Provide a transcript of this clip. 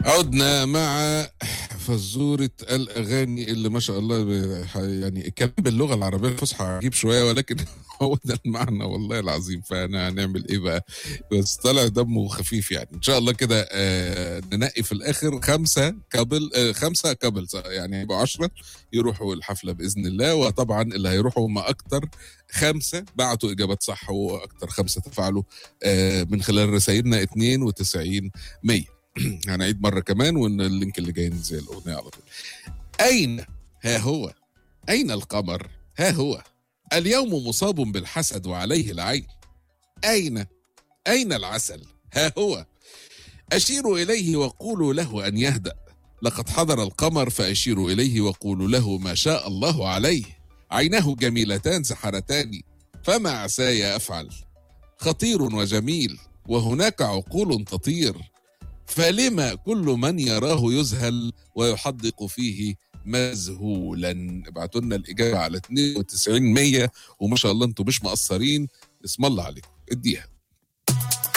عدنا مع فزورة الأغاني اللي ما شاء الله ب- يعني الكلام باللغة العربية الفصحى عجيب شوية ولكن هو ده المعنى والله العظيم فأنا هنعمل إيه بقى بس طلع دمه خفيف يعني إن شاء الله كده آه ننقي في الآخر خمسة كابل آه خمسة كابل يعني يبقوا عشرة يروحوا الحفلة بإذن الله وطبعا اللي هيروحوا هم أكتر خمسة بعتوا إجابات صح وأكتر خمسة تفاعلوا آه من خلال رسائلنا 92 100 هنعيد مرة كمان وإن اللينك اللي جاي زي الأغنية على طول أين ها هو أين القمر ها هو اليوم مصاب بالحسد وعليه العين أين أين العسل ها هو أشيروا إليه وقولوا له أن يهدأ لقد حضر القمر فأشيروا إليه وقولوا له ما شاء الله عليه عيناه جميلتان سحرتان فما عساي أفعل خطير وجميل وهناك عقول تطير فلما كل من يراه يذهل ويحدق فيه مذهولا ابعتوا لنا الإجابة على 92 100 وما شاء الله انتم مش مقصرين اسم الله عليكم اديها